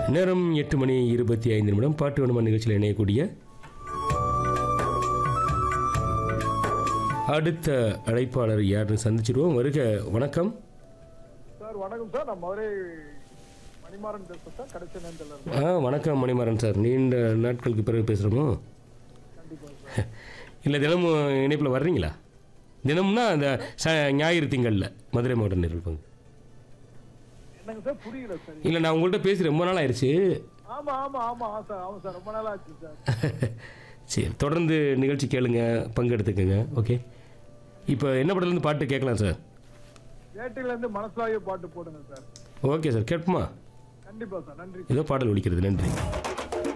நேரம் எட்டு மணி இருபத்தி ஐந்து நிமிடம் பாட்டு வேணுமா நிகழ்ச்சியில் இணையக்கூடிய அடுத்த அழைப்பாளர் யாருன்னு சந்திச்சிருவோம் வருக வணக்கம் சார் வணக்கம் சார் நான் மதுரை மணிமாறன் பேசுறேன் சார் கடைசி நேரத்தில் இருந்து ஆ வணக்கம் மணிமாறன் சார் நீண்ட நாட்களுக்கு பிறகு பேசுகிறோமோ கண்டிப்பா சார் இல்லை தினமும் இணைப்பில் வர்றீங்களா தினம்னா அந்த ச ஞாயிறு திங்களில் மதுரை மாவட்ட நிறுவனம் என்னங்க சார் புரியல சார் இல்லை நான் உங்கள்கிட்ட பேசி ரொம்ப நாள் ஆயிடுச்சு ஆமா ஆமா ஆமா ஆ சார் ஆமா சார் ரொம்ப நாள் ஆச்சு சார் சரி தொடர்ந்து நிகழ்ச்சி கேளுங்க பங்கெடுத்துக்கங்க ஓகே இப்போ என்ன படத்துலேருந்து பாட்டு கேட்கலாம் சார் வேட்டையில இருந்து மனசுலாய பாட்டு போடுங்க சார் ஓகே சார் கேட்போமா கண்டிப்பா சார் நன்றி ஏதோ பாடல் ஒலிக்கிறது நன்றி